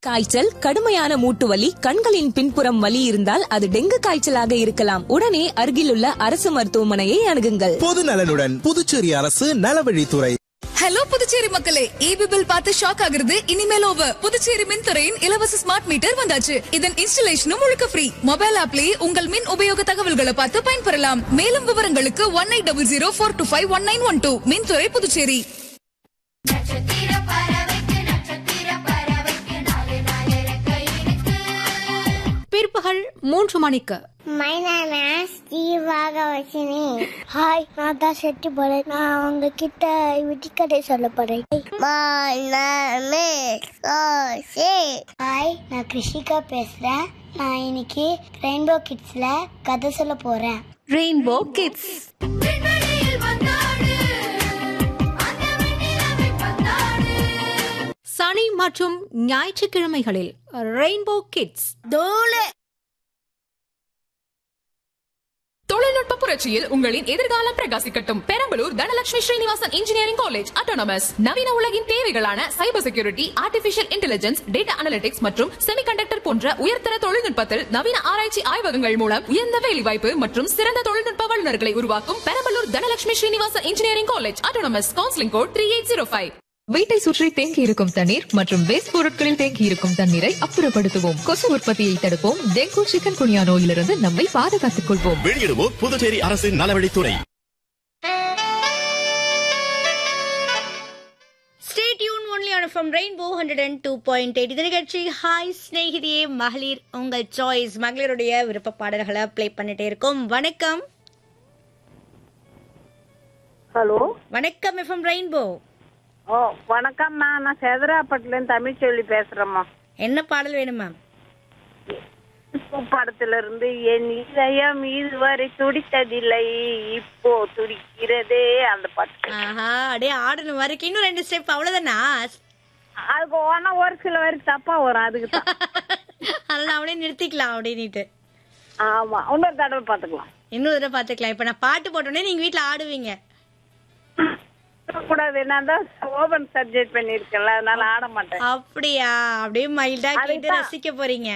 காய்ச்சல் கடுமையான மூட்டு வலி கண்களின் பின்புறம் வலி இருந்தால் அது டெங்கு காய்ச்சலாக இருக்கலாம் உடனே அருகிலுள்ள அரசு மருத்துவமனையை அணுகுங்கள் பொது நலனுடன் புதுச்சேரி அரசு நலவழித்துறை ஹலோ புதுச்சேரி மக்களே ஈபி பில் பார்த்து ஷாக் ஆகுறது இனிமேல் ஓவர் புதுச்சேரி மின்துறையின் இலவச ஸ்மார்ட் மீட்டர் வந்தாச்சு இதன் இன்ஸ்டலேஷனும் முழுக்க ஃப்ரீ மொபைல் ஆப்லயே உங்கள் மின் உபயோக தகவல்களை பார்த்து பயன்பெறலாம் மேலும் விவரங்களுக்கு one eight double zero four two five one nine one two மின்துறை புதுச்சேரி நட்சத்திர பறவைக்கு நட்சத்திர பறவைக்கு நாலு நாலு ரெக்கை இருக்கு பிற்பகல் மூன்று மணிக்கு my name is Jeevakavasini hi நான் தான் செட்டு போறேன் நான் உங்ககிட்ட விட்டிக்கதை சொல்ல போறேன் மை நேம் இஸ் ஹாய் நான் கிருஷிகா பேசுறேன் நான் இன்னைக்கு ரெயின்போ கிட்ஸ்ல கதை சொல்ல போறேன் ரெயின்போ கிட்ஸ் விண்வெளியில் வந்தாடு அந்த வெண்ணிலவை பந்தாடு சனி மற்றும் ஞாயிற்றுக்கிழமைகளில் ரெயின்போ கிட்ஸ் தொழில்நுட்ப புரட்சியில் உங்களின் எதிர்காலம் பிரகாசிக்கட்டும் Perambalur Dhanalakshmi Srinivasan engineering college autonomous நவீன உலகின் தேவைகளான cyber security artificial intelligence data analytics மற்றும் செமிகண்டக்டர் போன்ற உயர்தர தொழில்நுட்பத்தில் நவீன ஆராய்ச்சி ஆய்வகங்கள் மூலம் உயர்ந்த வேலைவாய்ப்பு மற்றும் சிறந்த தொழில்நுட்ப வல்லுநர்களை உருவாக்கும் Perambalur Dhanalakshmi Srinivasan engineering college autonomous counselling code three eight zero five வீட்டை சுற்றி தேங்கி இருக்கும் தண்ணீர் மற்றும் வேஸ்ட் பொருட்களில் தேங்கி இருக்கும் தண்ணீரை அப்புறப்படுத்துவோம் கொசு உற்பத்தியை தடுப்போம் டெங்கு சிக்கன் குனியா நோயிலிருந்து நம்மை பாதுகாத்துக் கொள்வோம் வெளியிடுவோம் புதுச்சேரி அரசின் நலவழித்துறை stay tune only on from rainbow hundred and two point eight இது நிகழ்ச்சி ஹாய் ஸ்நேகிதியே மகளிர் உங்கள் சாய்ஸ் மகளிருடைய விருப்ப பாடல்களை ப்ளே பண்ணிட்டே இருக்கோம் வணக்கம் ஹலோ வணக்கம் எஃப்எம் ரெயின்போ ஓ வணக்கம்மா நான் சேதராப்பட்டுலேருந்து தமிழ்ச்செல்வி பேசுறேம்மா என்ன பாடல் வேணும் மேம் படத்துல இருந்து என் இதயம் இதுவரை துடித்ததில்லை இப்போ துடிக்கிறதே அந்த பாட்டு ஆஹா அப்படியே ஆடணும் வரைக்கும் இன்னும் ரெண்டு ஸ்டெப் அவ்வளவுதானா அதுக்கு ஓனா ஒரு சில வரி தப்பா வரும் அதுக்கு தான் அதெல்லாம் அப்படியே நிறுத்திக்கலாம் அப்படின்னுட்டு ஆமா இன்னொரு தடவை பாத்துக்கலாம் இன்னொரு தடவை பாத்துக்கலாம் இப்ப நான் பாட்டு போட்டோன்னே நீங்க வீட்ல ஆடுவீங்க கூடாது நான் தான் ஓபன் சப்ஜெக்ட் பண்ணிருக்கேன்ல அதனால ஆட மாட்டேன் அப்படியா அப்படியே மைல்டா கேட்டு அதுதான். ரசிக்க போறீங்க